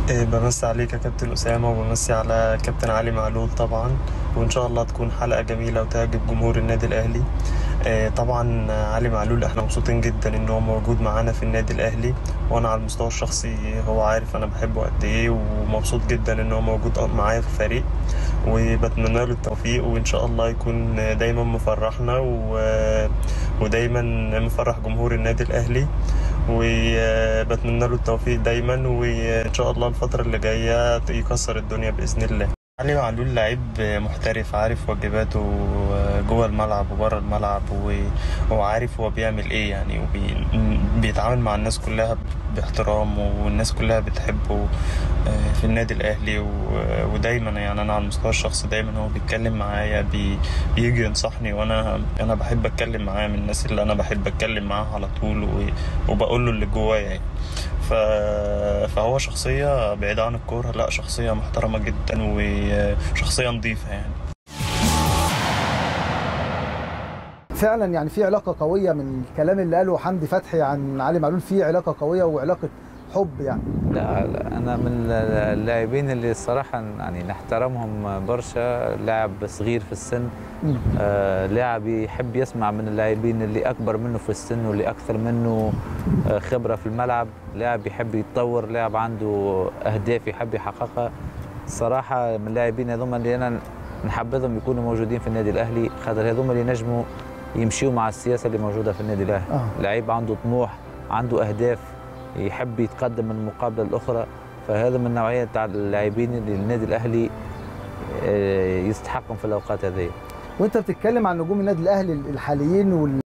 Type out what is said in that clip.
إيه، بمسي عليك يا كابتن أسامة وبمسي على كابتن علي معلول طبعا وإن شاء الله تكون حلقة جميلة وتعجب جمهور النادي الأهلي إيه، طبعا علي معلول احنا مبسوطين جدا ان هو موجود معانا في النادي الاهلي وانا على المستوى الشخصي هو عارف انا بحبه قد ايه ومبسوط جدا ان هو موجود معايا في الفريق وبتمنى له التوفيق وان شاء الله يكون دايما مفرحنا و- ودايما مفرح جمهور النادي الاهلي وبتمنى له التوفيق دايما وان شاء الله الفتره اللي جايه يكسر الدنيا باذن الله علي معلول لعيب محترف عارف واجباته جوه الملعب وبره الملعب و- وعارف هو بيعمل ايه يعني وبيتعامل مع الناس كلها باحترام والناس كلها بتحبه في النادي الاهلي و- ودايما يعني انا على المستوى الشخصي دايما هو بيتكلم معايا بي بيجي ينصحني وانا انا بحب اتكلم معاه من الناس اللي انا بحب اتكلم معاها على طول و- وبقول له اللي جوايا يعني ف... فهو شخصية بعيدة عن الكورة لا شخصية محترمة جدا وشخصية نظيفة يعني فعلا يعني في علاقه قويه من الكلام اللي قاله حمدي فتحي عن علي معلول في علاقه قويه وعلاقه حب يعني لا, لا انا من اللاعبين اللي الصراحه يعني نحترمهم برشا لاعب صغير في السن مم. آه لاعب يحب يسمع من اللاعبين اللي اكبر منه في السن واللي اكثر منه آه خبره في الملعب لاعب يحب يتطور لاعب عنده اهداف يحب يحققها الصراحه من اللاعبين هذوما اللي انا نحبذهم يكونوا موجودين في النادي الاهلي خاطر هذوما اللي نجموا يمشيوا مع السياسه اللي موجوده في النادي الاهلي آه. لعيب عنده طموح عنده اهداف يحب يتقدم من المقابله الاخرى فهذا من النوعيه تاع اللاعبين اللي النادي الاهلي آه، يستحقهم في الاوقات هذه وانت بتتكلم عن نجوم النادي الاهلي الحاليين وال